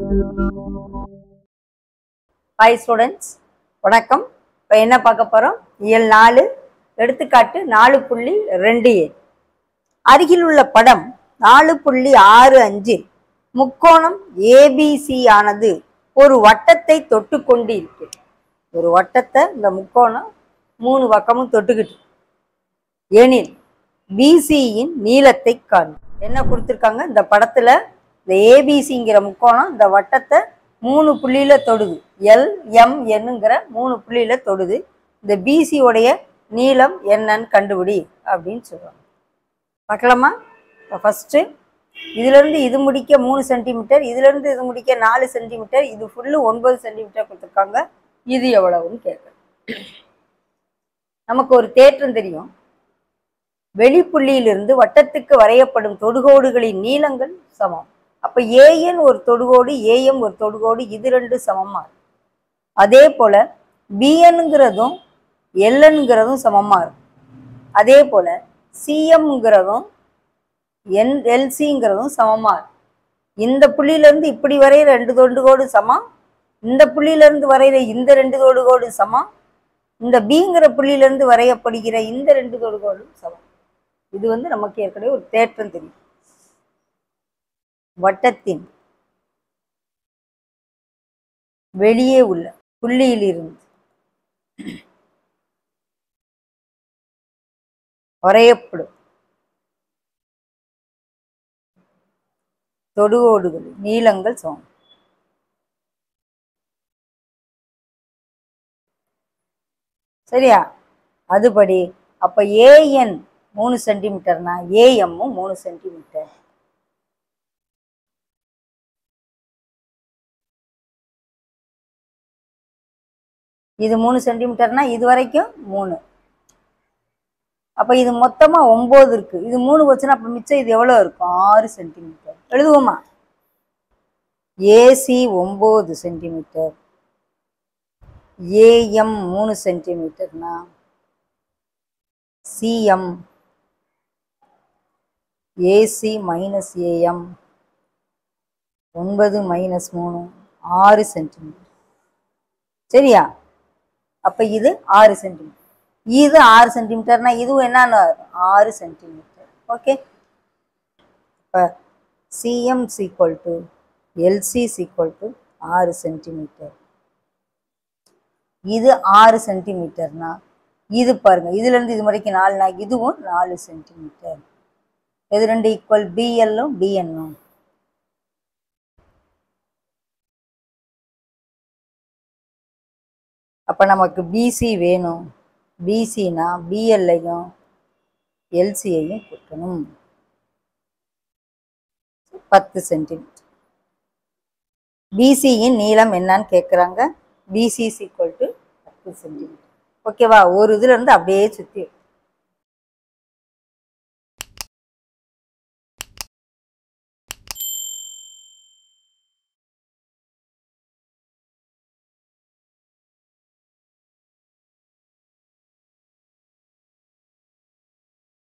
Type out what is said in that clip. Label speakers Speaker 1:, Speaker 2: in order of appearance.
Speaker 1: hi students வணக்கம் இப்போ என்ன பார்க்க போகிறோம் இயல் நாலு எடுத்துக்காட்டு நாலு புள்ளி ரெண்டு ஏ அருகில் உள்ள படம் நாலு புள்ளி ஆறு அஞ்சில் முக்கோணம் ஏபிசி ஆனது ஒரு வட்டத்தை தொட்டு கொண்டு இருக்கிறது ஒரு வட்டத்தை இந்த முக்கோணம் மூணு பக்கமும் தொட்டுக்கிட்டு எனில் பிசியின் நீளத்தை காணும் என்ன கொடுத்துருக்காங்க இந்த படத்துல இந்த ஏபிசிங்கிற முக்கோணம் இந்த வட்டத்தை மூணு புள்ளியில தொடுது எல் எம் என்னங்கிற மூணு புள்ளியில தொடுது இந்த பிசி உடைய நீளம் என்னன்னு கண்டுபிடி அப்படின்னு சொல்லுவாங்க பார்க்கலாமா இப்போ ஃபஸ்ட்டு இதுலேருந்து இது முடிக்க மூணு சென்டிமீட்டர் இதுலேருந்து இது முடிக்க நாலு சென்டிமீட்டர் இது ஃபுல்லு ஒன்பது சென்டிமீட்டர் கொடுத்துருக்காங்க இது எவ்வளவுன்னு கேட்குறேன் நமக்கு ஒரு தேற்றம் தெரியும் வெளிப்புள்ளியிலிருந்து வட்டத்துக்கு வரையப்படும் தொடுகோடுகளின் நீளங்கள் சமம் அப்ப ஏஎன் ஒரு தொடுகோடு ஏஎம் ஒரு தொடுகோடு இது ரெண்டு சமமா இருக்கும் அதே போல பிஎன்ங்கிறதும் எல்என்ங்கிறதும் சமமா இருக்கும் அதே போல சிஎம்ங்கிறதும் என் எல்சிங்கிறதும் சமமா இருக்கும் இந்த புள்ளியில இருந்து இப்படி வரைகிற ரெண்டு தொடுகோடு சமம் இந்த புள்ளியில இருந்து வரைகிற இந்த ரெண்டு தொடுகோடு சமம் இந்த பிங்கிற புள்ளியில இருந்து வரையப்படுகிற இந்த ரெண்டு தொடுகோடும் சமம் இது வந்து நமக்கு ஏற்கனவே ஒரு தேற்றம் தெரியும் வட்டத்தின் வெளியே உள்ள புள்ளியிலிருந்து வரையப்படும் தொடுகோடுகள் நீளங்கள் சமம் சரியா அதுபடி அப்ப ஏஎன் மூணு சென்டிமீட்டர்னா ஏஎம்மும் மூணு சென்டிமீட்டர் இது மூணு சென்டிமீட்டர்னா இது வரைக்கும் மூணு அப்ப இது மொத்தமா ஒன்பது இருக்கு இது மூணு வச்சுன்னா அப்ப மிச்சம் இது எவ்வளவு இருக்கும் ஆறு சென்டிமீட்டர் எழுதுவோமா ஏசி ஒன்பது சென்டிமீட்டர் ஏஎம் மூணு சென்டிமீட்டர்னா சிஎம் ஏசி மைனஸ் ஏஎம் ஒன்பது மைனஸ் மூணு ஆறு சென்டிமீட்டர் சரியா அப்போ இது ஆறு சென்டிமீட்டர் இது ஆறு சென்டிமீட்டர்னா இதுவும் என்னன்னு ஆறு சென்டிமீட்டர் ஓகே இப்போ CM is equal to LC is equal to ஆறு சென்டிமீட்டர் இது ஆறு சென்டிமீட்டர்னா இது பாருங்க இதுல இருந்து இது வரைக்கும் நாலுனா இதுவும் நாலு சென்டிமீட்டர் இது ரெண்டு ஈக்குவல் பிஎல்லும் பிஎன்னும் அப்ப நமக்கு பிசி வேணும் பிசினா பிஎல்லையும் எல்சியையும் கொடுக்கணும் பத்து சென்டிமீட்டர் பிசியின் நீளம் என்னன்னு கேட்குறாங்க பிசி ஈக்குவல் டு பத்து சென்டிமீட்டர் ஓகேவா ஒரு இதுல இருந்து அப்படியே சுற்றி